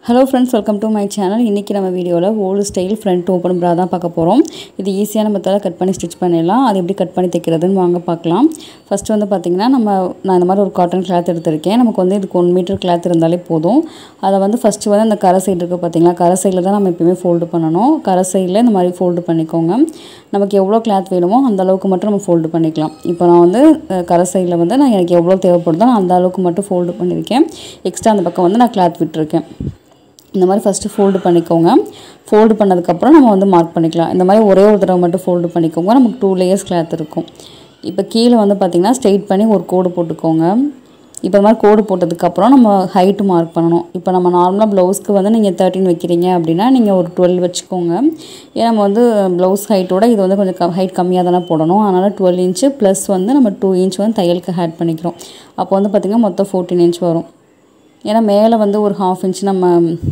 hello friends welcome to my channel இன்றைக்கி நம்ம வீடியோவில் ஓல்டு ஸ்டைல் ஃப்ரண்ட் ஓப்பன் ப்ரா தான் பார்க்க போகிறோம் இது ஈஸியான மெத்தடில் கட் பண்ணி ஸ்டிச் பண்ணிடலாம் அது எப்படி கட் பண்ணி தைக்கிறதுன்னு வாங்க பார்க்கலாம் ஃபஸ்ட்டு வந்து பார்த்திங்கன்னா நம்ம நான் இந்த மாதிரி ஒரு காட்டன் கிளாத் எடுத்திருக்கேன் நமக்கு வந்து இதுக்கு ஒன் மீட்டர் கிளாத் இருந்தாலே போதும் அதை வந்து ஃபஸ்ட்டு வந்து அந்த கரை சைடு இருக்குது பார்த்தீங்களா கரை சைடில் தான் நம்ம எப்பயுமே ஃபோல்டு பண்ணணும் கரை சைடில் இந்த மாதிரி ஃபோல்டு பண்ணிக்கோங்க நமக்கு எவ்வளோ கிளாத் வேணுமோ அந்த அளவுக்கு மட்டும் நம்ம ஃபோல்டு பண்ணிக்கலாம் இப்போ நான் வந்து அஹ், கரை சைடில் வந்து நான் எனக்கு எவ்வளோ தேவைப்படுதோ நான் அந்த அளவுக்கு மட்டும் ஃபோல்டு பண்ணியிருக்கேன் எக்ஸ்ட்ரா அந்த பக்கம் வந்து நான் கிளாத் விட்டுருக்கேன் இந்த மாதிரி ஃபஸ்ட்டு ஃபோல்டு பண்ணிக்கோங்க ஃபோல்டு பண்ணதுக்கப்புறம் நம்ம வந்து மார்க் பண்ணிக்கலாம் இந்த மாதிரி ஒரே ஒரு தடவை மட்டும் ஃபோல்டு பண்ணிக்கோங்க நமக்கு டூ லேயர்ஸ் கிளாத் இருக்கும் இப்போ கீழே வந்து பார்த்திங்கன்னா ஸ்ட்ரெயிட் பண்ணி ஒரு கோடு போட்டுக்கோங்க இப்போ இந்த மாதிரி கோடு போட்டதுக்கப்புறம் நம்ம ஹைட்டு மார்க் பண்ணணும் இப்போ நம்ம நார்மலாக ப்ளவுஸ்க்கு வந்து நீங்கள் தேர்ட்டின் வைக்கிறீங்க அப்படின்னா நீங்கள் ஒரு டுவெல் வச்சுக்கோங்க ஏன்னா நம்ம வந்து ப்ளவுஸ் ஹைட்டோட இது வந்து கொஞ்சம் ஹைட் கம்மியாக தானே போடணும் அதனால் டுவெல் இன்ச்சு ப்ளஸ் வந்து நம்ம டூ இன்ச் வந்து தையலுக்கு ஆட் பண்ணிக்கிறோம் அப்போ வந்து பார்த்திங்கன்னா மொத்தம் ஃபோர்டீன் இன்ச் வரும் ஏன்னா மேலே வந்து ஒரு ஹாஃப் இன்ச் நம்ம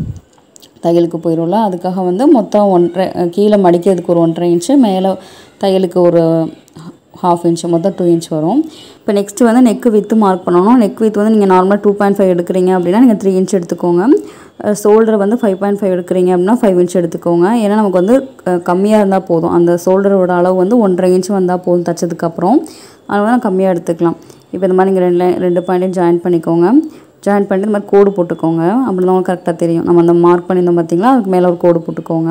தையலுக்கு போயிடும்ல அதுக்காக வந்து மொத்தம் ஒன்றரை கீழே மடிக்கிறதுக்கு ஒரு ஒன்றரை இன்ச்சு மேலே தையலுக்கு ஒரு ஹாஃப் இன்ச் மொத்தம் டூ இன்ச் வரும் இப்போ நெக்ஸ்ட்டு வந்து நெக்கு வித்து மார்க் பண்ணணும் நெக் வித் வந்து நீங்கள் நார்மலாக டூ பாயிண்ட் ஃபைவ் எடுக்கிறீங்க அப்படின்னா நீங்கள் த்ரீ இன்ச் எடுத்துக்கோங்க ஷோல்டர் வந்து ஃபைவ் பாயிண்ட் ஃபைவ் எடுக்கிறீங்க அப்படின்னா ஃபைவ் இன்ச் எடுத்துக்கோங்க ஏன்னா நமக்கு வந்து அஹ், கம்மியாக இருந்தால் போதும் அந்த ஷோல்டரோட அளவு வந்து ஒன்றரை இன்ச் வந்தால் போதும் தைச்சதுக்கப்புறம் அது வந்து கம்மியாக எடுத்துக்கலாம் இப்போ இந்த மாதிரி நீங்கள் ரெண்டு line- ரெண்டு பாயிண்ட்டையும் ஜாயின் பண்ணிக்கோங்க ஜாயின் பண்ணிட்டு இந்த மாதிரி கோடு போட்டுக்கோங்க அப்படி தான் உங்களுக்கு கரெக்டாக தெரியும் நம்ம அந்த மார்க் பண்ணியிருந்தோம் பார்த்தீங்களா அதுக்கு மேலே ஒரு கோடு போட்டுக்கோங்க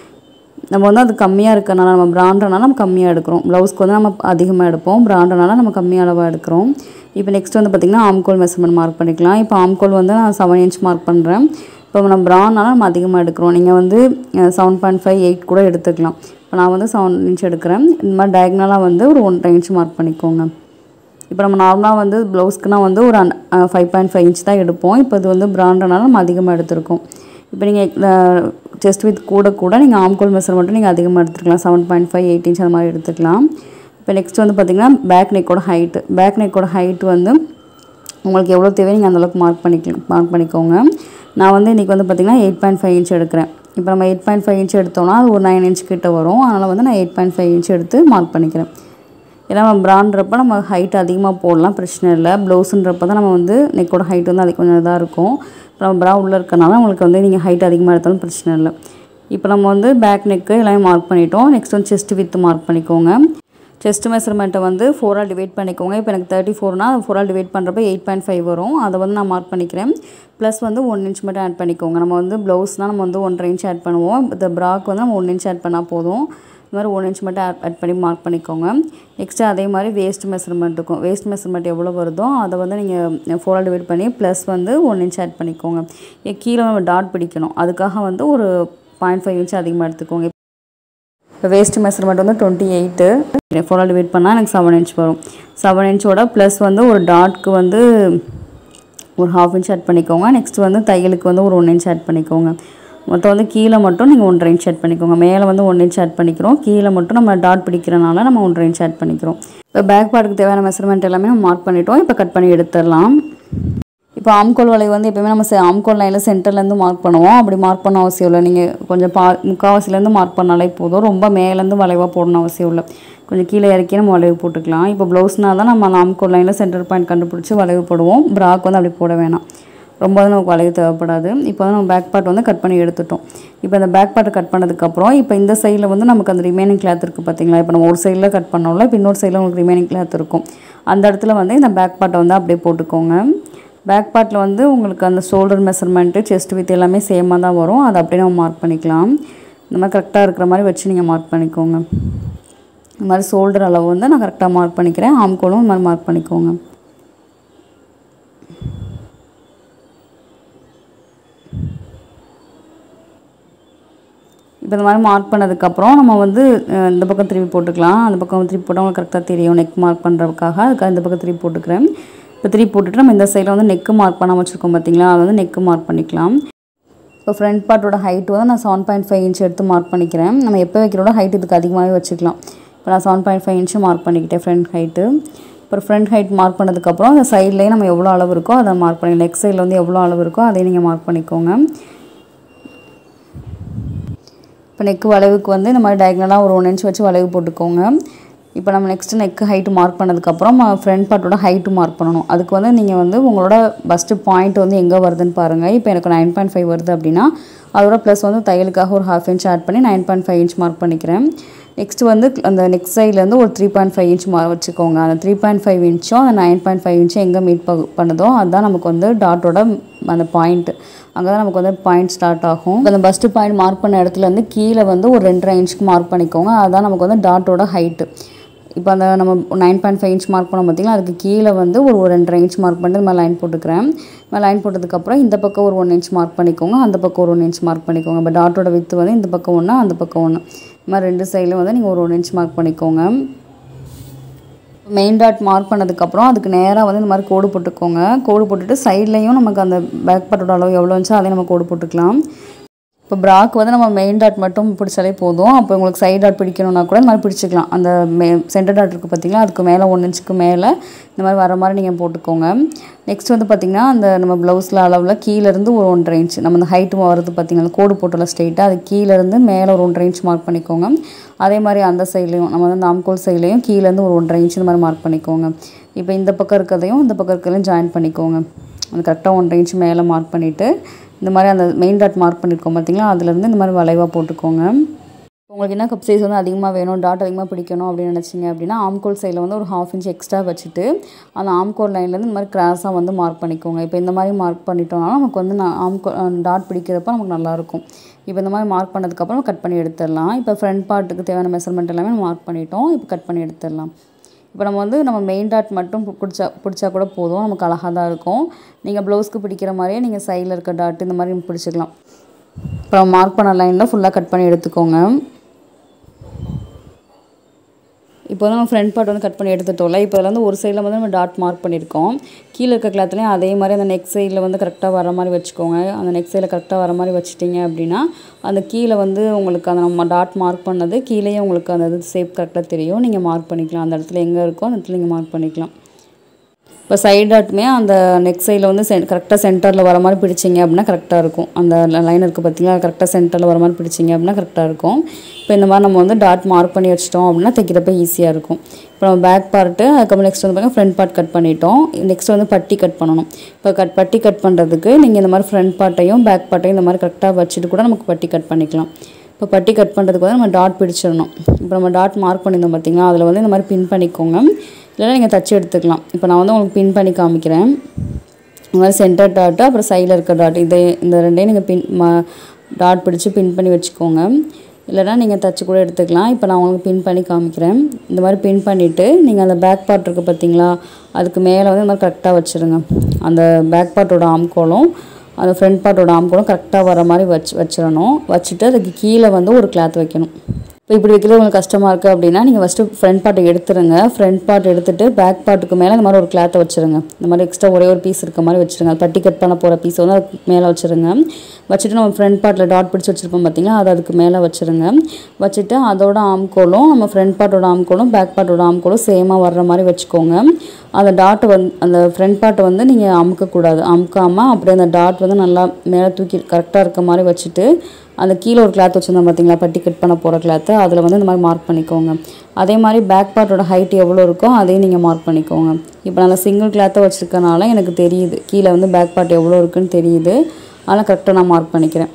நம்ம வந்து அது கம்மியாக இருக்கனால நம்ம பிராண்டனால நம்ம கம்மியாக எடுக்கிறோம் ப்ளவுஸ்க்கு வந்து நம்ம அதிகமாக எடுப்போம் பிராண்டனால நம்ம கம்மியாக அளவாக எடுக்கிறோம் இப்போ நெக்ஸ்ட் வந்து பார்த்திங்கன்னா ஆம்கோல் மெஷர்மெண்ட் மார்க் பண்ணிக்கலாம் இப்போ ஆம்கோல் வந்து நான் செவன் இன்ச் மார்க் பண்ணுறேன் இப்போ நம்ம பிராண்ட்னால நம்ம அதிகமாக எடுக்கிறோம் நீங்கள் வந்து செவன் பாயிண்ட் ஃபைவ் எயிட் கூட எடுத்துக்கலாம் இப்போ நான் வந்து செவன் இன்ச் எடுக்கிறேன் இந்த மாதிரி டயக்னலாக வந்து ஒரு ஒன்றரை இன்ச் மார்க் பண்ணிக்கோங்க இப்போ நம்ம நார்மலாக வந்து ப்ளவுஸ்க்குனா வந்து ஒரு ஃபைவ் பாயிண்ட் ஃபைவ் இன்ச் தான் எடுப்போம் இப்போ இது வந்து பிராண்டனால நம்ம அதிகமாக எடுத்திருக்கோம் இப்போ நீங்கள் செஸ்ட் வித் கூட கூட நீங்கள் ஆம்கோல் மெஷர் மட்டும் நீங்கள் அதிகமாக எடுத்துக்கலாம் seven point five eight inch அந்த மாதிரி எடுத்துக்கலாம் இப்போ நெக்ஸ்ட் வந்து பார்த்திங்கன்னா பேக் நெக்கோட ஹைட்டு பேக் நெக்கோட ஹைட் வந்து உங்களுக்கு எவ்வளோ தேவையோ நீங்கள் அந்தளவுக்கு மார்க் பண்ணிக்கலாம் மார்க் பண்ணிக்கோங்க நான் வந்து இன்றைக்கி வந்து பார்த்திங்கன்னா எயிட் பாயிண்ட் ஃபைவ் இன்ச் எடுக்கிறேன் இப்போ நம்ம எயிட் பாயிண்ட் ஃபைவ் இன்ச் எடுத்தோம்னா அது ஒரு நைன் இன்ச் கிட்ட வரும் அதனால் வந்து நான் எயிட் பாயிண்ட் ஃபைவ் இன்ச் எடுத்து மார்க் பண்ணிக்கிறேன் ஏன்னா நம்ம பிராண்ட்றப்ப நம்ம ஹைட் அதிகமாக போடலாம் பிரச்சனை இல்லை ப்ளவுஸுன்றப்ப தான் நம்ம வந்து நெக்கோட ஹைட் வந்து அது கொஞ்சம் இதாக இருக்கும் இப்போ நம்ம ப்ரா உள்ளே இருக்கனால உங்களுக்கு வந்து நீங்கள் ஹைட் அதிகமாக எடுத்தாலும் பிரச்சனை இல்லை இப்போ நம்ம வந்து பேக் நெக்கு எல்லாமே மார்க் பண்ணிட்டோம் நெக்ஸ்ட் வந்து செஸ்ட் வித் மார்க் பண்ணிக்கோங்க செஸ்ட் மெஷர்மெண்ட்டை வந்து ஃபோரால் டிவைட் பண்ணிக்கோங்க இப்போ எனக்கு தேர்ட்டி ஃபோர்னா ஃபோரால் டிவைட் பண்ணுறப்ப எயிட் பாயிண்ட் ஃபைவ் வரும் அதை வந்து நான் மார்க் பண்ணிக்கிறேன் ப்ளஸ் வந்து ஒன் இன்ச் மட்டும் ஆட் பண்ணிக்கோங்க நம்ம வந்து ப்ளவுஸ்னால் நம்ம வந்து ஒன்றரை இன்ச் ஆட் பண்ணுவோம் இந்த ப்ராக்கு வந்து நம்ம ஒன் இன்ச் ஆட் பண்ணால் போதும் இந்த மாதிரி ஒன் இன்ச் மட்டும் ஆட் ஆட் பண்ணி மார்க் பண்ணிக்கோங்க நெக்ஸ்ட்டு அதே மாதிரி வேஸ்ட் மெஷர்மெண்ட் இருக்கும் வேஸ்ட் மெஷர்மெண்ட் எவ்வளோ வருதோ அதை வந்து நீங்கள் ஃபோரால் டிவைட் பண்ணி ப்ளஸ் வந்து ஒன் இன்ச் ஆட் பண்ணிக்கோங்க ஏ, கீழே நம்ம டாட் பிடிக்கணும் அதுக்காக வந்து ஒரு பாயிண்ட் ஃபைவ் இன்ச் அதிகமாக எடுத்துக்கோங்க இப்போ வேஸ்ட் மெஷர்மெண்ட் வந்து டுவெண்ட்டி எயிட்டு ஃபோரால் டிவைட் பண்ணால் எனக்கு செவன் இன்ச் வரும் செவன் இன்ச்சோட ப்ளஸ் வந்து ஒரு டாட்க்கு வந்து ஒரு ஹாஃப் இன்ச் ஆட் பண்ணிக்கோங்க நெக்ஸ்ட் வந்து தையலுக்கு வந்து ஒரு ஒன் இன்ச் ஆட் பண்ணிக்கோங்க மொத்தம் வந்து கீழே மட்டும் நீங்கள் ஒன்றரை இன்ச் ஆட் பண்ணிக்கோங்க மேலே வந்து ஒன் இன்ச் ஆட் பண்ணிக்கிறோம் கீழே மட்டும் நம்ம டாட் பிடிக்கிறனால நம்ம ஒன்றரை இன்ச் ஆட் பண்ணிக்கிறோம் இப்போ பேக் பார்ட்டுக்கு தேவையான மெஷர்மெண்ட் எல்லாமே நம்ம மார்க் பண்ணிட்டோம் இப்போ கட் பண்ணி எடுத்துடலாம் இப்போ ஆம்கோல் வளைவு வந்து எப்பயுமே நம்ம செ- ஆம்கோல் லைனில் சென்டர்லேருந்து மார்க் பண்ணுவோம் அப்படி மார்க் பண்ண அவசியம் இல்லை நீங்கள் கொஞ்சம் பா முக்கால்வாசிலேருந்து மார்க் பண்ணாலே போதும் ரொம்ப மேலேருந்து வளைவாக போடணும் அவசியம் இல்லை கொஞ்சம் கீழே இறக்கி நம்ம வளைவு போட்டுக்கலாம் இப்போ ப்ளவுஸ்னால் தான் நம்ம அந்த ஆம்கோல் லைனில் சென்டர் பாயிண்ட் கண்டுபிடிச்சி வளைவு போடுவோம் ப்ராக் வந்து அப்படி போட வேணாம் ரொம்ப வந்து நமக்கு வளைவு தேவைப்படாது இப்போ வந்து நம்ம பேக் பார்ட் வந்து கட் பண்ணி எடுத்துட்டோம் இப்போ இந்த பேக் பார்ட்டை கட் பண்ணதுக்கப்புறம் இப்போ இந்த சைடில் வந்து நமக்கு அந்த ரிமைனிங் கிளாத் இருக்குது பார்த்தீங்களா இப்போ நம்ம ஒரு சைடில் கட் பண்ணோம்ல இப்போ இன்னொரு சைடில் உங்களுக்கு ரிமைனிங் கிளாத் இருக்கும் அந்த இடத்துல வந்து இந்த பேக் பார்ட்டை வந்து அப்படியே போட்டுக்கோங்க பேக் பார்ட்டில் வந்து உங்களுக்கு அந்த ஷோல்டர் மெஷர்மெண்ட்டு செஸ்ட் வித் எல்லாமே சேமாக தான் வரும் அதை அப்படியே நம்ம மார்க் பண்ணிக்கலாம் இந்த மாதிரி கரெக்டாக இருக்கிற மாதிரி வச்சு நீங்கள் மார்க் பண்ணிக்கோங்க இந்த மாதிரி ஷோல்டர் அளவு வந்து நான் கரெக்டாக மார்க் பண்ணிக்கிறேன் ஆம்கோலும் இந்த மாதிரி மார்க் பண்ணிக்கோங்க இப்போ இந்த மாதிரி மார்க் பண்ணதுக்கப்புறம் நம்ம வந்து அஹ், இந்த பக்கம் திருப்பி போட்டுக்கலாம் அந்த பக்கம் திருப்பி போட்டால் உங்களுக்கு கரெக்டாக தெரியும் நெக் மார்க் பண்ணுறதுக்காக அதுக்காக இந்த பக்கம் திருப்பி போட்டுக்கிறேன் இப்போ திருப்பி போட்டுட்டு நம்ம இந்த சைடில் வந்து நெக்கு மார்க் பண்ண வச்சுருக்கோம் பார்த்தீங்களா அதை வந்து நெக்கு மார்க் பண்ணிக்கலாம் இப்போ ஃப்ரண்ட் பார்ட்டோட ஹைட் வந்து நான் செவன் பாயிண்ட் ஃபைவ் இன்ச் எடுத்து மார்க் பண்ணிக்கிறேன் நம்ம எப்போ வைக்கிறோட ஹைட் இதுக்கு அதிகமாகவே வச்சுக்கலாம் இப்போ நான் seven point five inch mark பண்ணிக்கிட்டேன் ஃப்ரண்ட் ஹைட்டு அப்புறம் ஃப்ரண்ட் ஹைட் மார்க் பண்ணதுக்கப்புறம் அந்த சைட்லேயே நம்ம எவ்வளோ அளவு இருக்கோ அதை மார்க் பண்ணி நெக் சைடில் வந்து எவ்வளோ அளவு இருக்கோ அதையும் நீங்கள் மார்க் பண்ணிக்கோங்க இப்போ நெக்கு வளைவுக்கு வந்து இந்த மாதிரி டயக்னலாக ஒரு ஒன் இன்ச் வச்சு வளைவு போட்டுக்கோங்க இப்போ நம்ம நெக்ஸ்ட் நெக் ஹைட்டு மார்க் பண்ணதுக்கப்புறம் ஃப்ரண்ட் பார்ட்டோட ஹைட்டு மார்க் பண்ணணும் அதுக்கு வந்து நீங்கள் வந்து உங்களோட பஸ்ட்டு பாயிண்ட் வந்து எங்கே வருதுன்னு பாருங்கள் இப்போ எனக்கு நைன் பாயிண்ட் ஃபைவ் வருது அப்படின்னா அதோட ப்ளஸ் வந்து தையலுக்காக ஒரு ஹாஃப் இன்ச் ஆட் பண்ணி nine point five inch mark பண்ணிக்கிறேன் நெக்ஸ்ட் வந்து அந்த நெக்ஸ்ட் சைட்லேருந்து ஒரு த்ரீ பாயிண்ட் ஃபைவ் இன்ச் மா வச்சுக்கோங்க அந்த த்ரீ பாயிண்ட் ஃபைவ் இன்ச்சும் அந்த நைன் பாயிண்ட் ஃபைவ் இன்ச்சும் எங்கே மீட் பண்ணுதோ அதுதான் நமக்கு வந்து டாட்டோட அந்த பாயிண்ட் அங்கே தான் நமக்கு வந்து பாயிண்ட் ஸ்டார்ட் ஆகும் இப்போ அந்த பஸ்ட்டு பாயிண்ட் மார்க் பண்ண இடத்துல இருந்து கீழே வந்து ஒரு ரெண்டரை இன்ச்சுக்கு மார்க் பண்ணிக்கோங்க அதுதான் நமக்கு வந்து டாட்டோட ஹைட்டு இப்போ அந்த நம்ம nine point five inch mark பண்ணோம் பார்த்தீங்களா அதுக்கு கீழே வந்து ஒரு ஒரு ரெண்டரை இன்ச் மார்க் பண்ணிட்டு இந்த மாதிரி லைன் போட்டுக்கிறேன் இந்த மாதிரி லைன் போட்டதுக்கப்புறம் இந்த பக்கம் ஒரு ஒன் இன்ச் மார்க் பண்ணிக்கோங்க அந்த பக்கம் ஒரு ஒன் இன்ச் மார்க் பண்ணிக்கோங்க இப்போ டாட்டோட வித்து வந்து இந்த பக்கம் ஒன்று அந்த பக்கம் ஒன்று இந்த மாதிரி ரெண்டு சைட்லையும் வந்து நீங்கள் ஒரு ஒன் இன்ச் மார்க் பண்ணிக்கோங்க மெயின் டாட் மார்க் பண்ணதுக்கப்புறம் அதுக்கு நேராக வந்து இந்த மாதிரி கோடு போட்டுக்கோங்க கோடு போட்டுட்டு சைட்லேயும் நமக்கு அந்த பேக் பார்ட்டோட அளவு எவ்வளோ இருந்துச்சோ அதையும் நம்ம கோடு போட்டுக்கலாம் இப்போ ப்ராக் வந்து நம்ம மெயின் டாட் மட்டும் பிடிச்சாலே போதும் அப்போ உங்களுக்கு சைட் டாட் பிடிக்கணும்னா கூட இந்த மாதிரி பிடிச்சிக்கலாம் அந்த மே சென்டர் டாட் இருக்குது பார்த்தீங்களா அதுக்கு மேலே ஒன் இன்ச்சுக்கு மேலே இந்த மாதிரி வர மாதிரி நீங்கள் போட்டுக்கோங்க நெக்ஸ்ட் வந்து பார்த்திங்கன்னா அந்த நம்ம ப்ளவுஸில் அளவில் கீழேருந்து ஒரு ஒன்றரை இன்ச் நம்ம அந்த ஹைட்டு வருது பார்த்திங்கன்னா கோடு போட்டுள்ள ஸ்ட்ரெயிட்டாக அது கீழேருந்து மேலே ஒரு ஒன்றரை இன்ச் மார்க் பண்ணிக்கோங்க அதே மாதிரி அந்த சைட்லேயும் நம்ம வந்து அந்த ஆம்கோல் சைட்லேயும் கீழேருந்து ஒரு ஒன்றரை இன்ச் இந்த மாதிரி மார்க் பண்ணிக்கோங்க இப்போ இந்த பக்கம் இருக்கிறதையும் இந்த பக்கம் இருக்கிறதையும் ஜாயின் பண்ணிக்கோங்க அந்த கரெக்டாக ஒன்றரை இன்ச் மேலே மார்க் பண்ணிவிட்டு இந்த மாதிரி அந்த மெயின் டாட் மார்க் பண்ணியிருக்கோம் பார்த்தீங்களா அதுலேருந்து இந்த மாதிரி வளைவாக போட்டுக்கோங்க உங்களுக்கு என்ன கப் சைஸ் வந்து அதிகமாக வேணும் டாட் அதிகமாக பிடிக்கணும் அப்படின்னு நினச்சிங்க அப்படின்னா ஆம்கோல் சைடில் வந்து ஒரு ஹாஃப் இன்ச் எக்ஸ்ட்ரா வச்சுட்டு அந்த ஆம்கோல் லைன்லேருந்து இந்த மாதிரி கிராஸாக வந்து மார்க் பண்ணிக்கோங்க இப்போ இந்த மாதிரி மார்க் பண்ணிட்டோம்னா நமக்கு வந்து நான் ஆம்கோ டாட் பிடிக்கிறப்ப நமக்கு நல்லாயிருக்கும் இப்போ இந்த மாதிரி மார்க் பண்ணதுக்கப்புறம் கட் பண்ணி எடுத்துடலாம் இப்போ ஃப்ரண்ட் பார்ட்டுக்கு தேவையான மெஷர்மெண்ட் எல்லாமே மார்க் பண்ணிட்டோம் இப்போ கட் பண்ணி எடுத்துடலாம் இப்போ நம்ம வந்து நம்ம மெயின் டாட் மட்டும் பிடிச்சா பிடிச்சா கூட போதும் நமக்கு அழகாக தான் இருக்கும் நீங்கள் ப்ளவுஸ்க்கு பிடிக்கிற மாதிரியே நீங்கள் சைடில் இருக்க டாட் இந்த மாதிரி பிடிச்சிக்கலாம் இப்போ நம்ம மார்க் பண்ண லைனில் ஃபுல்லாக கட் பண்ணி எடுத்துக்கோங்க இப்போ வந்து நம்ம ஃப்ரண்ட் பார்ட் வந்து கட் பண்ணி எடுத்துட்டோம்ல இப்போ அதில் வந்து ஒரு சைடில் வந்து நம்ம டாட் மார்க் பண்ணியிருக்கோம் கீழே இருக்க கிளாத்லேயும் அதே மாதிரி அந்த நெக் சைடில் வந்து கரெக்டாக வர மாதிரி வச்சுக்கோங்க அந்த நெக் சைடில் கரெக்டாக வர மாதிரி வச்சுட்டிங்க அப்படின்னா அந்த கீழே வந்து உங்களுக்கு அந்த நம்ம டாட் மார்க் பண்ணது கீழேயே உங்களுக்கு அந்த இது ஷேப் கரெக்டாக தெரியும் நீங்கள் மார்க் பண்ணிக்கலாம் அந்த இடத்துல எங்கே இருக்கோ அந்த இடத்துல நீங்கள் மார்க் பண்ணிக்கலாம் இப்போ சைட் டாட்டுமே அந்த நெக் சைடில் வந்து சென் கரெக்டாக சென்டரில் வர மாதிரி பிடிச்சிங்க அப்படின்னா கரெக்டாக இருக்கும் அந்த லைன் இருக்குது பார்த்தீங்களா கரெக்டாக சென்டரில் வர மாதிரி பிடிச்சிங்க அப்படின்னா கரெக்டாக இருக்கும் இப்போ இந்த மாதிரி நம்ம வந்து டாட் மார்க் பண்ணி வச்சிட்டோம் அப்படின்னா தைக்கிறப்ப ஈஸியாக இருக்கும் இப்போ நம்ம பேக் பார்ட்டு அதுக்கப்புறம் நெக்ஸ்ட் வந்து பார்த்தீங்கன்னா ஃப்ரண்ட் பார்ட் கட் பண்ணிட்டோம் நெக்ஸ்ட் வந்து பட்டி கட் பண்ணணும் இப்போ கட் பட்டி கட் பண்ணுறதுக்கு நீங்கள் இந்த மாதிரி ஃப்ரண்ட் பார்ட்டையும் பேக் பார்ட்டையும் இந்த மாதிரி கரெக்டாக வச்சுட்டு கூட நமக்கு பட்டி கட் பண்ணிக்கலாம் இப்போ பட்டி கட் பண்ணுறதுக்கு வந்து நம்ம டாட் பிடிச்சிடணும் இப்போ நம்ம டாட் மார்க் பண்ணியிருந்தோம் பார்த்தீங்களா அதில் வந்து இந்த மாதிரி பின் பண்ணிக்கோங்க இல்லைன்னா நீங்கள் தச்சு எடுத்துக்கலாம் இப்போ நான் வந்து உங்களுக்கு பின் பண்ணி காமிக்கிறேன் இந்த மாதிரி சென்டர் டாட்டு அப்புறம் சைடில் இருக்க டாட் இதை இந்த ரெண்டையும் நீங்கள் பின் மா டாட் பிடிச்சி பின் பண்ணி வச்சுக்கோங்க இல்லைனா நீங்கள் தச்சு கூட எடுத்துக்கலாம் இப்போ நான் உங்களுக்கு பின் பண்ணி காமிக்கிறேன் இந்த மாதிரி பின் பண்ணிவிட்டு நீங்கள் அந்த பேக் பார்ட் இருக்குது பார்த்தீங்களா அதுக்கு மேலே வந்து இந்த மாதிரி கரெக்டாக வச்சுருங்க அந்த பேக் பார்ட்டோட ஆம்கோலும் அந்த ஃப்ரண்ட் பார்ட்டோட ஆம்கோலும் கரெக்டாக வர மாதிரி வச்சு வச்சிடணும் வச்சுட்டு அதுக்கு கீழே வந்து ஒரு கிளாத் வைக்கணும் இப்போ இப்படி வைக்கிறது உங்களுக்கு கஷ்டமாக இருக்குது அப்படின்னா நீங்கள் ஃபஸ்ட்டு ஃப்ரண்ட் பார்ட்டை எடுத்துருங்க ஃப்ரண்ட் பார்ட் எடுத்துகிட்டு பேக் பார்ட்டுக்கு மேலே இந்த மாதிரி ஒரு கிளாத்தை வச்சுருங்க இந்த மாதிரி எக்ஸ்ட்ரா ஒரே ஒரு பீஸ் இருக்க மாதிரி வச்சுருங்க பட்டி கட் பண்ண போகிற பீஸை வந்து அதுக்கு மேலே வச்சுருங்க வச்சுட்டு நம்ம ஃப்ரண்ட் பார்ட்டில் டாட் பிடிச்சி வச்சுருப்போம் பார்த்தீங்களா அதை அதுக்கு மேலே வச்சுருங்க வச்சுட்டு அதோட ஆம்கோலும் நம்ம ஃப்ரண்ட் பார்ட்டோட ஆம்கோலும் பேக் பார்ட்டோட ஆம்கோலும் சேமாக வர்ற மாதிரி வச்சுக்கோங்க அந்த டாட்டை வந்து அந்த ஃப்ரண்ட் பார்ட்டை வந்து நீங்கள் அமுக்கக்கூடாது அமுக்காமல் அப்படியே அந்த டாட் வந்து நல்லா மேலே தூக்கி கரெக்டாக இருக்க மாதிரி வச்சுட்டு அந்த கீழே ஒரு கிளாத் வச்சுருந்தோம் பார்த்தீங்களா பட்டி கட் பண்ண போகிற கிளாத்து அதில் வந்து இந்த மாதிரி மார்க் பண்ணிக்கோங்க அதே மாதிரி பேக் பார்ட்டோட ஹைட் எவ்வளோ இருக்கோ அதையும் நீங்கள் மார்க் பண்ணிக்கோங்க இப்போ நான் சிங்கிள் கிளாத்தை வச்சுருக்கனால எனக்கு தெரியுது கீழே வந்து பேக் பார்ட் எவ்வளோ இருக்குன்னு தெரியுது அதனால் கரெக்டாக நான் மார்க் பண்ணிக்கிறேன்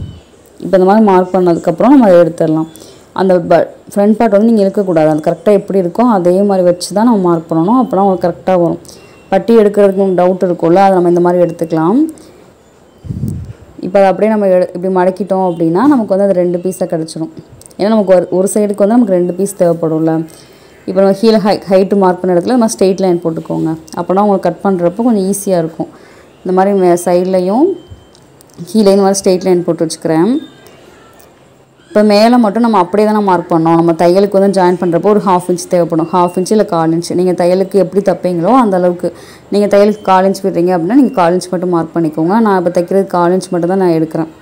இப்போ இந்த மாதிரி மார்க் பண்ணதுக்கப்புறம் நம்ம அதை எடுத்துடலாம் அந்த ப ஃப்ரண்ட் பார்ட் வந்து நீங்கள் இழுக்கக்கூடாது அது கரெக்டாக எப்படி இருக்கோ அதே மாதிரி வச்சு தான் நம்ம மார்க் பண்ணணும் அப்போ தான் உங்களுக்கு கரெக்டாக வரும் பட்டி எடுக்கிறதுக்கு டவுட் இருக்கும்ல அதை நம்ம இந்த மாதிரி எடுத்துக்கலாம் இப்போ அதை அப்படியே நம்ம எடு இப்படி மடக்கிட்டோம் அப்படின்னா நமக்கு வந்து அது ரெண்டு பீஸாக கிடச்சிரும் ஏன்னா நமக்கு ஒரு ஒரு சைடுக்கு வந்து நமக்கு ரெண்டு பீஸ் தேவைப்படும்ல இப்போ நம்ம கீழே ஹை ஹைட்டு மார்க் பண்ண இடத்துல நம்ம ஸ்ட்ரெயிட் லைன் போட்டுக்கோங்க அப்போனா உங்களுக்கு கட் பண்ணுறப்போ கொஞ்சம் ஈஸியாக இருக்கும் இந்த மாதிரி சைட்லேயும் கீழே இந்த மாதிரி ஸ்ட்ரெயிட் லைன் போட்டு வச்சுக்கிறேன் இப்போ மேலே மட்டும் நம்ம அப்படியே தானே மார்க் பண்ணோம் நம்ம தையலுக்கு வந்து ஜாயின் பண்ணுறப்போ ஒரு ஹாஃப் இன்ச் தேவைப்படும் ஹாஃப் இன்ச் இல்லை கால் இன்ச் நீங்கள் தையலுக்கு எப்படி தைப்பீங்களோ அந்த அளவுக்கு நீங்கள் தையலுக்கு கால் இன்ச் விடுறீங்க அப்படின்னா நீங்கள் கால் இன்ச் மட்டும் மார்க் பண்ணிக்கோங்க நான் இப்போ தைக்கிறது கால் இன்ச் மட்டும் தான் நான் எடுக்கிறேன்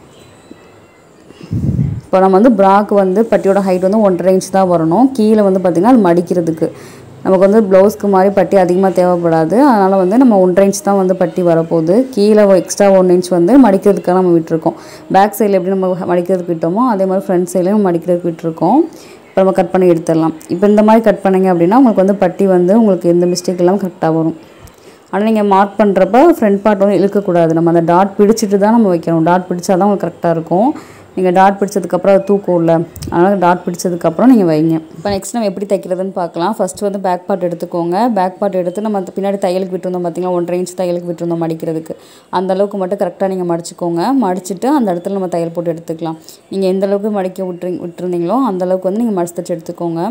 இப்போ நம்ம வந்து ப்ராக்கு வந்து பட்டியோட ஹைட் வந்து ஒன்றரை இன்ச் தான் வரணும் கீழே வந்து பார்த்திங்கன்னா அது மடிக்கிறதுக்கு நமக்கு வந்து ப்ளவுஸ்க்கு மாதிரி பட்டி அதிகமாக தேவைப்படாது அதனால் வந்து நம்ம ஒன்றரை இன்ச் தான் வந்து பட்டி வரப்போகுது கீழே எக்ஸ்ட்ரா ஒன் இன்ச் வந்து மடிக்கிறதுக்காக நம்ம விட்டுருக்கோம் பேக் சைடில் எப்படி நம்ம மடிக்கிறதுக்கு விட்டோமோ அதே மாதிரி ஃப்ரண்ட் சைட்லேயும் நம்ம மடிக்கிறதுக்கு விட்டுருக்கோம் இப்போ நம்ம கட் பண்ணி எடுத்துடலாம் இப்போ இந்த மாதிரி கட் பண்ணீங்க அப்படின்னா உங்களுக்கு வந்து பட்டி வந்து உங்களுக்கு எந்த மிஸ்டேக் இல்லாமல் கரெக்டாக வரும் ஆனால் நீங்கள் மார்க் பண்ணுறப்ப ஃப்ரண்ட் பார்ட் வந்து இழுக்கக்கூடாது நம்ம அந்த டாட் பிடிச்சிட்டு தான் நம்ம வைக்கணும் டாட் பிடிச்சா தான் உங்களுக்கு கரெக்டாக இருக்கும் நீங்கள் டாட் பிடிச்சதுக்கப்புறம் அது தூக்கம் இல்லை அதனால் டாட் பிடிச்சதுக்கப்புறம் நீங்கள் வைங்க இப்போ நெக்ஸ்ட் நம்ம எப்படி தைக்கிறதுன்னு பார்க்கலாம் ஃபஸ்ட்டு வந்து பேக் பார்ட் எடுத்துக்கோங்க பேக் பார்ட் எடுத்து நம்ம அந்த பின்னாடி தையலுக்கு விட்டுருந்தோம் பார்த்தீங்களா ஒன்றரை இன்ச் தையலுக்கு விட்டுருந்தோம் மடிக்கிறதுக்கு அந்த அளவுக்கு மட்டும் கரெக்டாக நீங்கள் மடிச்சுக்கோங்க மடிச்சுட்டு அந்த இடத்துல நம்ம தையல் போட்டு எடுத்துக்கலாம் நீங்கள் எந்த அளவுக்கு மடிக்க விட்டுரு விட்டுருந்தீங்களோ அந்த அளவுக்கு வந்து நீங்கள் மடிச்சு தைச்சு எடுத்துக்கோங்க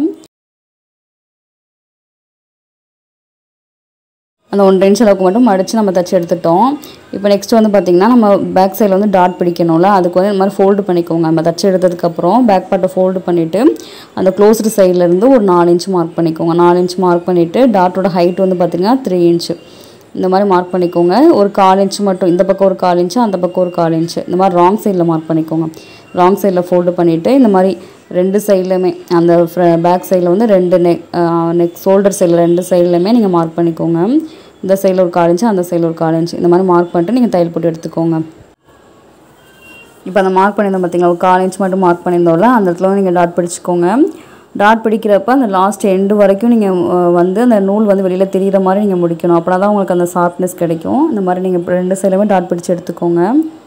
அந்த ஒன்றரை இன்ச் அளவுக்கு மட்டும் மடித்து நம்ம தச்சு எடுத்துட்டோம் இப்போ நெக்ஸ்ட் வந்து பார்த்திங்கன்னா நம்ம பேக் சைடில் வந்து டாட் பிடிக்கணும்ல அதுக்கு வந்து இந்த மாதிரி ஃபோல்டு பண்ணிக்கோங்க நம்ம தச்சு எடுத்ததுக்கப்புறம் பேக் பார்ட்டை ஃபோல்டு பண்ணிவிட்டு அந்த க்ளோஸ்டு சைட்லேருந்து ஒரு நாலு இன்ச் மார்க் பண்ணிக்கோங்க நாலு இன்ச் மார்க் பண்ணிவிட்டு டாட்டோட ஹைட் வந்து பார்த்திங்கன்னா த்ரீ இன்ச்சு இந்த மாதிரி மார்க் பண்ணிக்கோங்க ஒரு கால் இன்ச் மட்டும் இந்த பக்கம் ஒரு கால் இன்ச்சு அந்த பக்கம் ஒரு கால் இன்ச்சு இந்த மாதிரி ராங் சைடில் மார்க் பண்ணிக்கோங்க ராங் சைடில் ஃபோல்டு பண்ணிவிட்டு இந்த மாதிரி ரெண்டு சைட்லையுமே அந்த பேக் சைடில் வந்து ரெண்டு நெக் நெக் ஷோல்டர் சைடில் ரெண்டு சைட்லையுமே நீங்கள் மார்க் பண்ணிக்கோங்க இந்த சைடில் ஒரு கால் இன்ச்சு அந்த சைடில் ஒரு கால் இன்ச்சு இந்த மாதிரி மார்க் பண்ணிட்டு நீங்கள் தையல் போட்டு எடுத்துக்கோங்க இப்போ அந்த மார்க் பண்ணியிருந்தோம் பார்த்தீங்களா ஒரு கால் இன்ச் மட்டும் மார்க் பண்ணியிருந்தோம்ல அந்த இடத்துல நீங்கள் டாட் பிடிச்சிக்கோங்க டாட் பிடிக்கிறப்ப அந்த லாஸ்ட் எண்டு வரைக்கும் நீங்கள் வந்து அந்த நூல் வந்து வெளியில் தெரிகிற மாதிரி நீங்கள் முடிக்கணும் அப்படின்னா தான் உங்களுக்கு அந்த ஷார்ப்னஸ் கிடைக்கும் இந்த மாதிரி நீங்கள் ரெண்டு சைடுமே டாட் பிடிச்சி எடுத்துக்கோங்க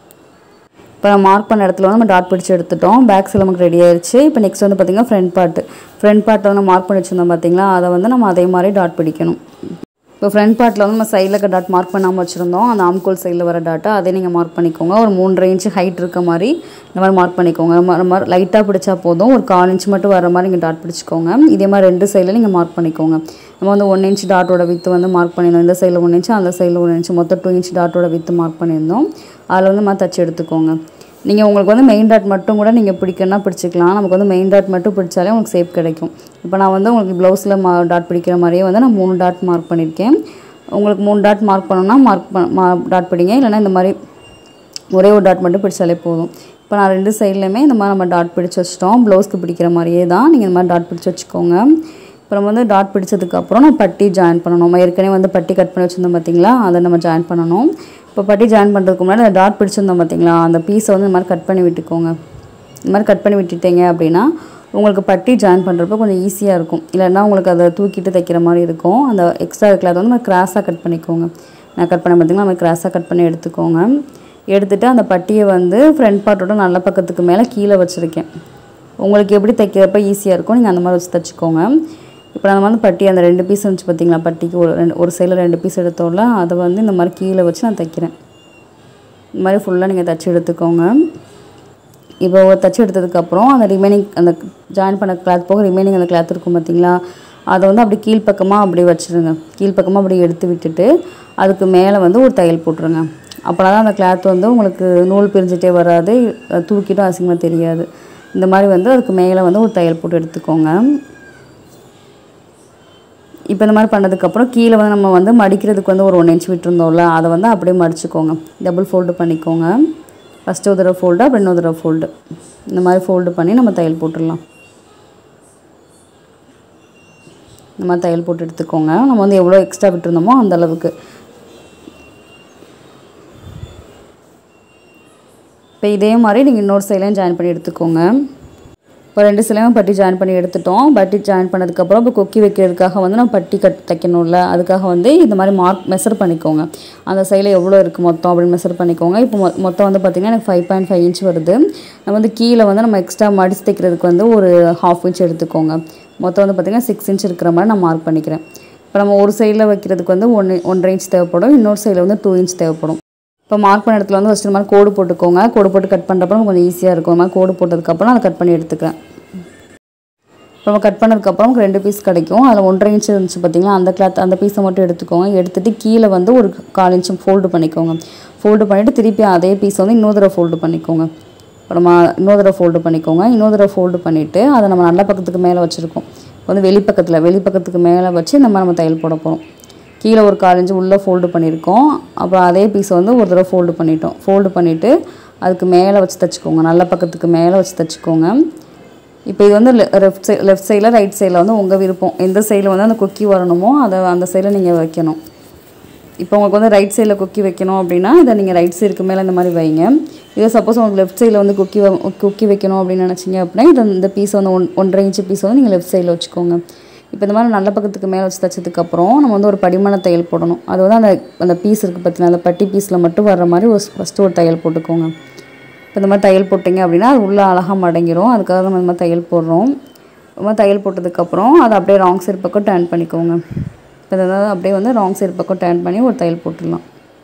இப்போ நம்ம மார்க் பண்ண இடத்துல வந்து நம்ம டாட் பிடிச்சி எடுத்துட்டோம் பேக் சைடு நமக்கு ரெடி ஆயிடுச்சு இப்போ நெக்ஸ்ட் வந்து பார்த்திங்கன்னா ஃப்ரண்ட் பார்ட் ஃப்ரண்ட் பார்ட்டை வந்து மார்க் பண்ணி வச்சுருந்தோம் பார்த்தீங்களா அதை வந்து நம்ம அதே மாதிரி டாட் பிடிக்கணும் இப்போ ஃப்ரண்ட் பார்ட்டில் வந்து நம்ம சைடில் இருக்க டாட் மார்க் பண்ணாமல் வச்சுருந்தோம் அந்த ஆம்கோல் சைடில் வர டாட்டை அதை நீங்கள் மார்க் பண்ணிக்கோங்க ஒரு மூன்றரை இன்ச்சு ஹைட் இருக்க மாதிரி இந்த மாதிரி மார்க் பண்ணிக்கோங்க நம்ம நம்ம லைட்டாக பிடிச்சா போதும் ஒரு கால் இன்ச் மட்டும் வர மாதிரி நீங்கள் டாட் பிடிச்சிக்கோங்க இதே மாதிரி ரெண்டு சைடில் நீங்கள் மார்க் பண்ணிக்கோங்க நம்ம வந்து ஒன் இன்ச் டாட்டோட வித்து வந்து மார்க் பண்ணியிருந்தோம் இந்த சைடில் ஒன் இன்ச்சு அந்த சைடில் ஒன் இன்ச்சு மொத்தம் டூ இன்ச் டாட்டோட வித்து மார்க் பண்ணியிருந்தோம் அதில் வந்து மாதிரி தச்சு எடுத்துக்கோங்க நீங்கள் உங்களுக்கு வந்து மெயின் டாட் மட்டும் கூட நீங்கள் பிடிக்கணும்னா பிடிச்சிக்கலாம் நமக்கு வந்து மெயின் டாட் மட்டும் பிடிச்சாலே உங்களுக்கு சேஃப் கிடைக்கும் இப்போ நான் வந்து உங்களுக்கு ப்ளவுஸில் மா டாட் பிடிக்கிற மாதிரியே வந்து நான் மூணு டாட் மார்க் பண்ணியிருக்கேன் உங்களுக்கு மூணு டாட் மார்க் பண்ணணும்னா மார்க் ப மா டாட் பிடிங்க இல்லைன்னா இந்த மாதிரி ஒரே ஒரு டாட் மட்டும் பிடிச்சாலே போதும் இப்போ நான் ரெண்டு சைட்லையுமே இந்த மாதிரி நம்ம டாட் பிடிச்சி வச்சிட்டோம் ப்ளவுஸ்க்கு பிடிக்கிற மாதிரியே தான் நீங்கள் இந்த மாதிரி டாட் பிடிச்சி வச்சுக்கோங்க இப்போ நம்ம வந்து டாட் பிடிச்சதுக்கப்புறம் நம்ம பட்டி ஜாயின் பண்ணணும் நம்ம ஏற்கனவே வந்து பட்டி கட் பண்ணி வச்சுருந்தோம் பார்த்தீங்களா அதை நம்ம ஜாயின் பண்ணணும் இப்போ பட்டி ஜாயின் பண்ணுறதுக்கு முன்னாடி அந்த டாட் பிடிச்சிருந்தோம் பார்த்தீங்களா அந்த பீஸை வந்து இந்த மாதிரி கட் பண்ணி விட்டுக்கோங்க இந்த மாதிரி கட் பண்ணி விட்டுட்டீங்க அப்படின்னா உங்களுக்கு பட்டி ஜாயின் பண்ணுறப்ப கொஞ்சம் ஈஸியாக இருக்கும் இல்லைன்னா உங்களுக்கு அதை தூக்கிட்டு தைக்கிற மாதிரி இருக்கும் அந்த எக்ஸ்ட்ரா இருக்கிற அதை வந்து நம்ம கிராஸாக கட் பண்ணிக்கோங்க நான் கட் பண்ண பார்த்தீங்கன்னா நம்ம கிராஸாக கட் பண்ணி எடுத்துக்கோங்க எடுத்துகிட்டு அந்த பட்டியை வந்து ஃப்ரண்ட் பார்ட்டோட நல்ல பக்கத்துக்கு மேலே கீழே வச்சுருக்கேன் உங்களுக்கு எப்படி தைக்கிறப்ப ஈஸியாக இருக்கும் நீங்கள் அந்த மாதிரி வச்சு தைச்சிக்கோங்க இப்போ நம்ம வந்து பட்டி அந்த ரெண்டு பீஸ் இருந்துச்சு பார்த்தீங்களா பட்டிக்கு ஒரு ரெண்டு ஒரு சைடில் ரெண்டு பீஸ் எடுத்தோம்ல அதை வந்து இந்த மாதிரி கீழே வச்சு நான் தைக்கிறேன் இந்த மாதிரி ஃபுல்லாக நீங்கள் தைச்சி எடுத்துக்கோங்க இப்போ தச்சு எடுத்ததுக்கப்புறம் அந்த ரிமைனிங் அந்த ஜாயின் பண்ண கிளாத் போக ரிமைனிங் அந்த கிளாத் இருக்கும் பார்த்தீங்களா அதை வந்து அப்படி கீழ்ப்பக்கமாக அப்படி வச்சுருங்க கீழ்ப்பக்கமாக அப்படி எடுத்து விட்டுட்டு அதுக்கு மேலே வந்து ஒரு தையல் போட்டுருங்க அப்போனா தான் அந்த கிளாத் வந்து உங்களுக்கு நூல் பிரிஞ்சிட்டே வராது தூக்கிட்டும் அசிங்கமாக தெரியாது இந்த மாதிரி வந்து அதுக்கு மேலே வந்து ஒரு தையல் போட்டு எடுத்துக்கோங்க இப்போ இந்த மாதிரி பண்ணதுக்கப்புறம் கீழே வந்து நம்ம வந்து மடிக்கிறதுக்கு வந்து ஒரு ஒன் இன்ச் விட்டுருந்தோம்ல அதை வந்து அப்படியே மடிச்சுக்கோங்க டபுள் ஃபோல்டு பண்ணிக்கோங்க ஃபஸ்ட்டு ஒரு தடவை ஃபோல்டு அப்புறம் இன்னொரு தடவை ஃபோல்டு இந்த மாதிரி ஃபோல்டு பண்ணி நம்ம தையல் போட்டுடலாம் இந்த மாதிரி தையல் போட்டு எடுத்துக்கோங்க நம்ம வந்து எவ்வளோ எக்ஸ்ட்ரா விட்டுருந்தோமோ அந்த அளவுக்கு இப்போ இதே மாதிரி நீங்கள் இன்னொரு சைட்லையும் ஜாயின் பண்ணி எடுத்துக்கோங்க இப்போ ரெண்டு சிலையும் பட்டி ஜாயின் பண்ணி எடுத்துட்டோம் பட்டி ஜாயின் பண்ணதுக்கப்புறம் இப்போ கொக்கி வைக்கிறதுக்காக வந்து நம்ம பட்டி கட் தைக்கணும்ல அதுக்காக வந்து இந்த மாதிரி மார்க் மெஷர் பண்ணிக்கோங்க அந்த சைடில் எவ்வளோ இருக்குது மொத்தம் அப்படின்னு மெஷர் பண்ணிக்கோங்க இப்போ மொ மொத்தம் வந்து பார்த்திங்கன்னா எனக்கு ஃபைவ் பாயிண்ட் ஃபைவ் இன்ச் வருது நம்ம வந்து கீழே வந்து நம்ம எக்ஸ்ட்ரா மடிச்சு தைக்கிறதுக்கு வந்து ஒரு ஹாஃப் இன்ச் எடுத்துக்கோங்க மொத்தம் வந்து பார்த்திங்கன்னா சிக்ஸ் இன்ச் இருக்கிற மாதிரி நான் மார்க் பண்ணிக்கிறேன் இப்போ நம்ம ஒரு சைடில் வைக்கிறதுக்கு வந்து ஒன்று ஒன்றரை இன்ச் தேவைப்படும் இன்னொரு சைடில் வந்து டூ இன்ச் தேவைப்படும் இப்போ மார்க் பண்ண இடத்துல வந்து ஃபஸ்ட்டு இந்த மாதிரி கோடு போட்டுக்கோங்க கோடு போட்டு கட் பண்ணுறப்ப நமக்கு கொஞ்சம் ஈஸியாக இருக்கும் இந்த மாதிரி கோடு போட்டதுக்கப்புறம் அதை கட் பண்ணி எடுத்துக்கிறேன் இப்போ நம்ம கட் பண்ணதுக்கப்புறம் நமக்கு ரெண்டு பீஸ் கிடைக்கும் அதில் ஒன்றரை இன்ச் இருந்துச்சு பார்த்தீங்களா அந்த கிளாத் அந்த பீஸை மட்டும் எடுத்துக்கோங்க எடுத்துகிட்டு கீழே வந்து ஒரு கால் இன்ச்சு ஃபோல்டு பண்ணிக்கோங்க ஃபோல்டு பண்ணிவிட்டு திருப்பி அதே பீஸை வந்து இன்னொரு தடவை ஃபோல்டு பண்ணிக்கோங்க இப்போ நம்ம இன்னொரு தடவை ஃபோல்டு பண்ணிக்கோங்க இன்னொரு தடவை ஃபோல்டு பண்ணிவிட்டு அதை நம்ம நல்ல பக்கத்துக்கு மேலே வச்சுருக்கோம் இப்போ வந்து வெளிப்பக்கத்தில் வெளிப்பக்கத்துக்கு மேலே வச்சு நம்ம நம்ம தையல் போட போகிறோம் கீழே ஒரு கால் இன்ச்சு உள்ளே ஃபோல்டு பண்ணியிருக்கோம் அப்புறம் அதே பீஸை வந்து ஒரு தடவை ஃபோல்டு பண்ணிட்டோம் ஃபோல்டு பண்ணிவிட்டு அதுக்கு மேலே வச்சு தைச்சிக்கோங்க நல்ல பக்கத்துக்கு மேலே வச்சு தைச்சிக்கோங்க இப்போ இது வந்து லெஃப்ட் சைட் லெஃப்ட் சைடில் ரைட் சைடில் வந்து உங்கள் விருப்பம் எந்த சைடில் வந்து அந்த கொக்கி வரணுமோ அதை அந்த சைடில் நீங்கள் வைக்கணும் இப்போ உங்களுக்கு வந்து ரைட் சைடில் கொக்கி வைக்கணும் அப்படின்னா இதை நீங்கள் ரைட் சைடுக்கு மேலே இந்த மாதிரி வைங்க இதே சப்போஸ் உங்களுக்கு லெஃப்ட் சைடில் வந்து கொக்கி வ- கொக்கி வைக்கணும் அப்படின்னு நினச்சிங்க அப்படின்னா இதை இந்த பீஸ் வந்து ஒன் ஒன்றரை இன்ச்சு பீஸ் வந்து நீங்கள் லெஃப்ட் சைடில் வச்சுக்கோங்க இப்போ இந்த மாதிரி நல்ல பக்கத்துக்கு மேலே வச்சு தைச்சதுக்கப்புறம் நம்ம வந்து ஒரு படிமான தையல் போடணும் அது வந்து அந்த அந்த பீஸ் இருக்குது பார்த்தீங்கன்னா அந்த பட்டி பீஸில் மட்டும் வர்ற மாதிரி ஒரு ஃபஸ்ட்டு ஒரு தையல் போட்டுக்கோங்க இப்போ இந்த மாதிரி தையல் போட்டிங்க அப்படின்னா அது உள்ளே அழகாக மடங்கிரும் அதுக்காக நம்ம இந்த மாதிரி தையல் போடுறோம் இந்த மாதிரி தையல் போட்டதுக்கப்புறம் அதை அப்படியே ராங் சைடு பக்கம் டர்ன் பண்ணிக்கோங்க இப்போ இதை வந்து அப்படியே வந்து ராங் சைடு பக்கம் டர்ன் பண்ணி ஒரு தையல் போட்டுடலாம்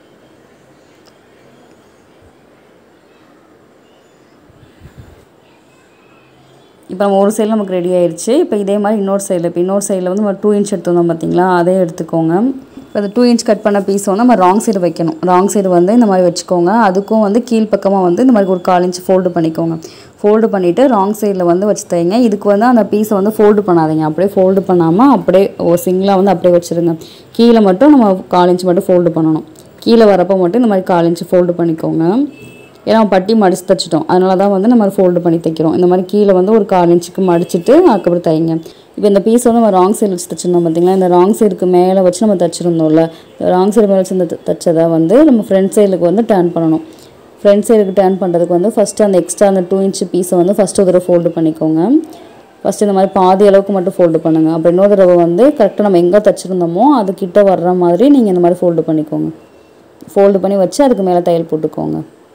இப்போ நம்ம ஒரு சைடில் நமக்கு ரெடி ஆயிடுச்சு இப்போ இதே மாதிரி இன்னொரு சைடில் இப்போ இன்னொரு சைடில் வந்து நம்ம டூ இன்ச் எடுத்துருந்தோம் பார்த்தீங்களா அதே எடுத்துக்கோங்க இப்போ அந்த டூ இன்ச் கட் பண்ண பீஸ் வந்து நம்ம ராங் சைடு வைக்கணும் ராங் சைடு வந்து இந்த மாதிரி வச்சுக்கோங்க அதுக்கும் வந்து கீழ்ப்பக்கமாக வந்து இந்த மாதிரி ஒரு கால் இன்ச் ஃபோல்டு பண்ணிக்கோங்க ஃபோல்டு பண்ணிவிட்டு ராங் சைடில் வந்து வச்சு தைங்க இதுக்கு வந்து அந்த பீஸை வந்து ஃபோல்டு பண்ணாதீங்க அப்படியே ஃபோல்டு பண்ணாமல் அப்படியே ஒரு சிங்கிளாக வந்து அப்படியே வச்சுருங்க கீழே மட்டும் நம்ம கால் இன்ச் மட்டும் ஃபோல்டு பண்ணணும் கீழே வரப்போ மட்டும் இந்த மாதிரி கால் இன்ச் ஃபோல்டு பண்ணிக்கோங்க ஏன்னா நம்ம பட்டி மடிச்சு தைச்சிட்டோம் அதனால தான் வந்து நம்ம ஃபோல்டு பண்ணி தைக்கிறோம் இந்த மாதிரி கீழே வந்து ஒரு கால் இன்ச்சுக்கு மடிச்சிட்டு அதுக்கப்புறம் தைங்க இப்போ இந்த பீஸ் வந்து நம்ம ராங் சைடு வச்சு தைச்சிருந்தோம் பார்த்தீங்களா இந்த ராங் சைடுக்கு மேலே வச்சு நம்ம தைச்சிருந்தோம்ல ராங் சைடு மேலே வச்சு இந்த த- தைச்சதை வந்து நம்ம ஃப்ரண்ட் சைடுக்கு வந்து டர்ன் பண்ணணும் ஃப்ரண்ட் சைடுக்கு டர்ன் பண்ணுறதுக்கு வந்து ஃபஸ்ட்டு அந்த எக்ஸ்ட்ரா அந்த டூ இன்ச் பீஸை வந்து ஃபஸ்ட்டு ஒரு தடவை ஃபோல்டு பண்ணிக்கோங்க ஃபஸ்ட்டு இந்த மாதிரி பாதி அளவுக்கு மட்டும் ஃபோல்டு பண்ணுங்கள் அப்புறம் இன்னொரு தடவை வந்து கரெக்டாக நம்ம எங்கே தைச்சிருந்தோமோ அது கிட்ட வர்ற மாதிரி நீங்கள் இந்த மாதிரி ஃபோல்டு பண்ணிக்கோங்க ஃபோல்டு பண்ணி வச்சு அதுக்கு மேலே தையல் போட்டுக்கோங்க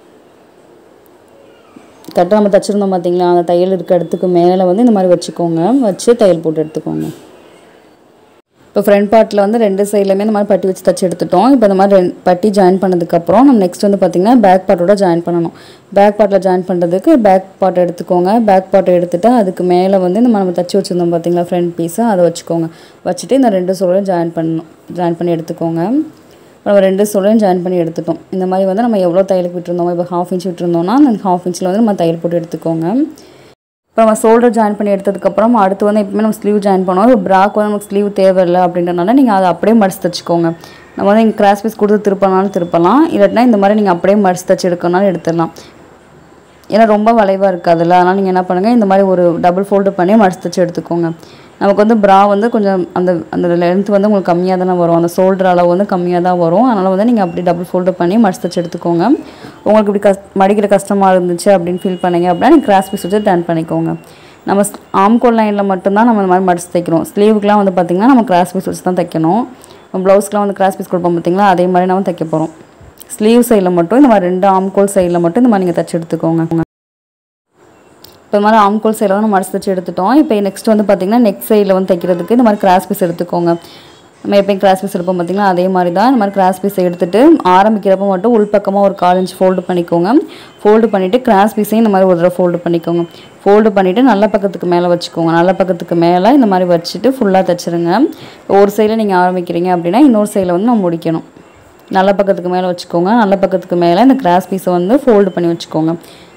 கரெக்டாக நம்ம தைச்சிருந்தோம் பார்த்தீங்களா அந்த தையல் இருக்க இடத்துக்கு மேலே வந்து இந்த மாதிரி வச்சுக்கோங்க வச்சு தையல் போட்டு எடுத்துக்கோங்க இப்போ ஃப்ரண்ட் பார்ட்டில் வந்து ரெண்டு சைட்லையுமே இந்த மாதிரி பட்டி வச்சு தச்சு எடுத்துட்டோம் இப்போ இந்த மாதிரி ரெண்டு பட்டி ஜாயின் பண்ணதுக்கப்புறம் நம்ம நெக்ஸ்ட் வந்து பார்த்திங்கன்னா பேக் பார்ட்டோட ஜாயின் பண்ணணும் பேக் பார்ட்டில் ஜாயின் பண்ணுறதுக்கு பேக் பார்ட் எடுத்துக்கோங்க பேக் பார்ட்டை எடுத்துட்டு அதுக்கு மேலே வந்து இந்த மாதிரி நம்ம தச்சு வச்சுருந்தோம் பார்த்தீங்களா ஃப்ரண்ட் பீஸை அதை வச்சுக்கோங்க வச்சுட்டு இந்த ரெண்டு சோலையும் ஜாயின் பண்ணணும் ஜாயின் பண்ணி எடுத்துக்கோங்க இப்போ நம்ம ரெண்டு சோலையும் ஜாயின் பண்ணி எடுத்துட்டோம் இந்த மாதிரி வந்து நம்ம எவ்வளோ தையலுக்கு விட்டுருந்தோமோ இப்போ ஹாஃப் இன்ச் விட்டுருந்தோம்னா அந்த ஹாஃப் இன்ச்சில் வந்து நம்ம தையல் போட்டு எடுத்துக்கோங்க இப்போ நம்ம ஷோல்டர் ஜாயின் பண்ணி எடுத்ததுக்கப்புறம் அடுத்து வந்து எப்பவுமே நம்ம ஸ்லீவ் ஜாயின் பண்ணுவோம் இப்போ ப்ராக் வந்து நமக்கு ஸ்லீவ் தேவையில்லை அப்படின்றனால நீங்கள் அதை அப்படியே மடிச்சு தச்சுக்கோங்க நம்ம வந்து இங்கே கிராஸ் பீஸ் கொடுத்து திருப்பினாலும் திருப்பலாம் இல்லாட்டினா இந்த மாதிரி நீங்கள் அப்படியே மடிச்சு தச்சு எடுக்கணும்னாலும் எடுத்துடலாம் ஏன்னா ரொம்ப வளைவாக இருக்காதுல்ல அதனால் நீங்கள் என்ன பண்ணுங்கள் இந்த மாதிரி ஒரு டபுள் ஃபோல்டு பண்ணி மடிச்சு தச்சு எடுத்துக்கோங்க நமக்கு வந்து ப்ரா வந்து கொஞ்சம் அந்த அந்த லென்த் வந்து உங்களுக்கு கம்மியாக தானே வரும் அந்த ஷோல்டர் அளவு வந்து கம்மியாக தான் வரும் அதனால் வந்து நீங்கள் அப்படி டபுள் ஃபோல்டு பண்ணி மடிச்சு தச்சு எடுத்துக்கோங்க உங்களுக்கு இப்படி கஸ் மடிக்கிற கஷ்டமாக இருந்துச்சு அப்படின்னு ஃபீல் பண்ணீங்க அப்படின்னா நீங்கள் கிராஸ் பீஸ் வச்சு டர்ன் பண்ணிக்கோங்க நம்ம ஆம்கோல் லைனில் மட்டும்தான் நம்ம இந்த மாதிரி மடிச்சு தைக்கிறோம் ஸ்லீவுக்குலாம் வந்து பார்த்திங்கன்னா நம்ம கிராஸ் பீஸ் வச்சு தான் தைக்கணும் ப்ளவுஸ்க்குலாம் வந்து கிராஸ் பீஸ் கொடுப்போம் பார்த்தீங்களா அதே மாதிரி நம்ம தைக்க போகிறோம் ஸ்லீவ் சைடில் மட்டும் இந்த மாதிரி ரெண்டு ஆம்கோல் சைடில் மட்டும் இந்த மாதிரி நீங்கள் தைச்சி எடுத்துக்கோங்க இப்போ இந்த மாதிரி ஆம்கோல் சைடில் வந்து நம்ம மடிச்சு தைச்சி எடுத்துட்டோம் இப்போ நெக்ஸ்ட் வந்து பார்த்திங்கன்னா நெக் சைடில் வந்து தைக்கிறதுக்கு இந்த மாதிரி கிராஸ் பீஸ் எடுத்துக்கோங்க நம்ம எப்பயும் கிராஸ் பீஸ் எடுப்போம் பார்த்தீங்களா அதே மாதிரி தான் இந்த மாதிரி கிராஸ் பீஸ் எடுத்துட்டு ஆரம்பிக்கிறப்ப மட்டும் உள்பக்கமாக ஒரு கால் இன்ச் ஃபோல்டு பண்ணிக்கோங்க ஃபோல்டு பண்ணிவிட்டு கிராஸ் பீஸையும் இந்த மாதிரி ஒரு தடவை ஃபோல்டு பண்ணிக்கோங்க ஃபோல்டு பண்ணிவிட்டு நல்ல பக்கத்துக்கு மேலே வச்சுக்கோங்க நல்ல பக்கத்துக்கு மேலே இந்த மாதிரி வச்சுட்டு ஃபுல்லாக தைச்சிருங்க ஒரு சைடில் நீங்கள் ஆரம்பிக்கிறீங்க அப்படின்னா இன்னொரு சைடில் வந்து நம்ம முடிக்கணும் நல்ல பக்கத்துக்கு மேலே வச்சுக்கோங்க நல்ல பக்கத்துக்கு மேலே இந்த கிராஸ் பீஸை வந்து ஃபோல்டு பண்ணி வச்சுக்கோங்க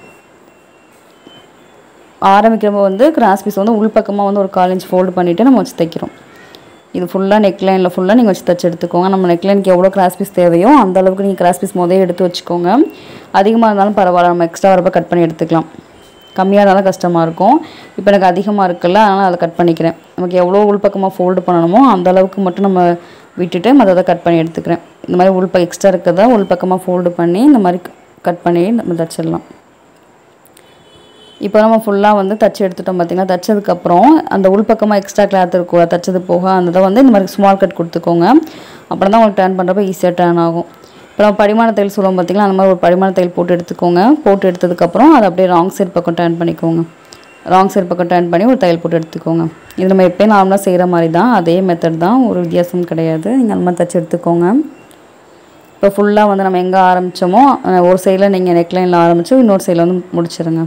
ஆரம்பிக்கிறப்ப வந்து கிராஸ் பீஸ் வந்து உள்பக்கமாக வந்து ஒரு கால் இன்ச் ஃபோல்டு பண்ணிவிட்டு நம்ம வச்சு தைக்கிறோம் இது ஃபுல்லாக நெக் லைனில் ஃபுல்லாக நீங்கள் வச்சு தைச்சு எடுத்துக்கோங்க நம்ம நெக் லைனுக்கு எவ்வளோ கிராஸ் பீஸ் தேவையோ அந்த அளவுக்கு நீங்கள் கிராஸ் பீஸ் முதல்ல எடுத்து வச்சுக்கோங்க அதிகமாக இருந்தாலும் பரவாயில்ல நம்ம எக்ஸ்ட்ரா வரப்போ கட் பண்ணி எடுத்துக்கலாம் கம்மியாக இருந்தாலும் கஷ்டமாக இருக்கும் இப்போ எனக்கு அதிகமாக இருக்குல்ல அதனால் அதை கட் பண்ணிக்கிறேன் நமக்கு எவ்வளோ உள்பக்கமாக ஃபோல்டு பண்ணணுமோ அந்த அளவுக்கு மட்டும் நம்ம விட்டுட்டு மற்றதை கட் பண்ணி எடுத்துக்கிறேன் இந்த மாதிரி உள்ப எக்ஸ்ட்ரா இருக்கிறத உள்பக்கமாக ஃபோல்டு பண்ணி இந்த மாதிரி கட் பண்ணி நம்ம தச்சிடலாம் இப்போ நம்ம ஃபுல்லாக வந்து தச்சு எடுத்துட்டோம் பார்த்தீங்கன்னா தச்சதுக்கப்புறம் அந்த உள்பக்கமாக எக்ஸ்ட்ரா கிளாத் இருக்கும் அது தச்சது போக அந்த இதை வந்து இந்த மாதிரி ஸ்மால் கட் கொடுத்துக்கோங்க அப்புறம் தான் உங்களுக்கு டர்ன் பண்ணுறப்ப ஈஸியாக டர்ன் ஆகும் இப்போ நம்ம படிமான தையல் சொல்லுவோம் பார்த்தீங்களா அந்த மாதிரி ஒரு படிமான தையல் போட்டு எடுத்துக்கோங்க போட்டு எடுத்ததுக்கப்புறம் அதை அப்படியே ராங் சைடு பக்கம் டர்ன் பண்ணிக்கோங்க ராங் சைடு பக்கம் டர்ன் பண்ணி ஒரு தையல் போட்டு எடுத்துக்கோங்க இது நம்ம எப்பயும் நார்மலாக செய்கிற மாதிரி தான் அதே மெத்தட் தான் ஒரு வித்தியாசம் கிடையாது நீங்கள் அந்த மாதிரி தச்சு எடுத்துக்கோங்க இப்போ ஃபுல்லாக வந்து நம்ம எங்கே ஆரம்பித்தோமோ ஒரு சைடில் நீங்கள் நெக்லைனில் ஆரம்பித்து இன்னொரு சைடில் வந்து முடிச்சிருங்க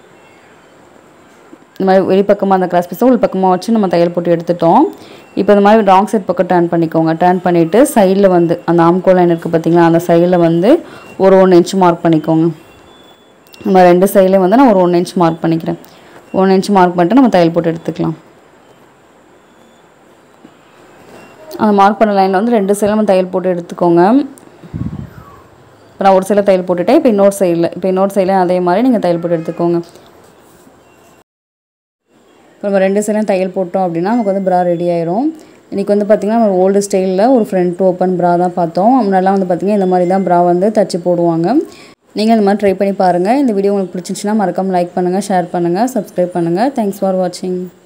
இந்த மாதிரி வெளிப்பக்கமாக அந்த கிராஸ் பீஸை உள் பக்கமாக வச்சு நம்ம தையல் போட்டு எடுத்துட்டோம் இப்போ இந்த மாதிரி ராங் சைட் பக்கம் டர்ன் பண்ணிக்கோங்க டர்ன் பண்ணிவிட்டு சைடில் வந்து அந்த ஆம்கோ லைன் இருக்குது பார்த்தீங்களா அந்த சைடில் வந்து ஒரு ஒன்று இன்ச் மார்க் பண்ணிக்கோங்க நம்ம ரெண்டு சைட்லேயும் வந்து நான் ஒரு ஒன்று இன்ச் மார்க் பண்ணிக்கிறேன் ஒன்று இன்ச் மார்க் பண்ணிட்டு நம்ம தையல் போட்டு எடுத்துக்கலாம் அந்த மார்க் பண்ண லைனில் வந்து ரெண்டு சைடில் நம்ம தையல் போட்டு எடுத்துக்கோங்க இப்போ நான் ஒரு சைடில் தையல் போட்டுட்டேன் இப்போ இன்னொரு சைடில் இப்போ இன்னொரு சைட்லேயும் அதே மாதிரி நீங்கள் தையல் போட்டு எடுத்துக்கோங்க இப்போ நம்ம ரெண்டு சைடும் தையல் போட்டோம் அப்படின்னா நமக்கு வந்து ப்ரா ரெடி ஆயிரும் இன்றைக்கி வந்து பார்த்திங்கன்னா நம்ம ஓல்டு ஸ்டைலில் ஒரு ஃப்ரண்ட் ஓப்பன் ப்ரா தான் பார்த்தோம் முன்னாடிலாம் வந்து பார்த்திங்கன்னா இந்த மாதிரி தான் ப்ரா வந்து தச்சு போடுவாங்க நீங்கள் இந்த மாதிரி ட்ரை பண்ணி பாருங்கள் இந்த வீடியோ உங்களுக்கு பிடிச்சிருந்துச்சுன்னா மறக்காமல் லைக் பண்ணுங்கள் ஷேர் பண்ணுங்கள் சப்ஸ்கிரைப் பண்ணுங்கள் தேங்க்ஸ் ஃபார் வாட்சிங்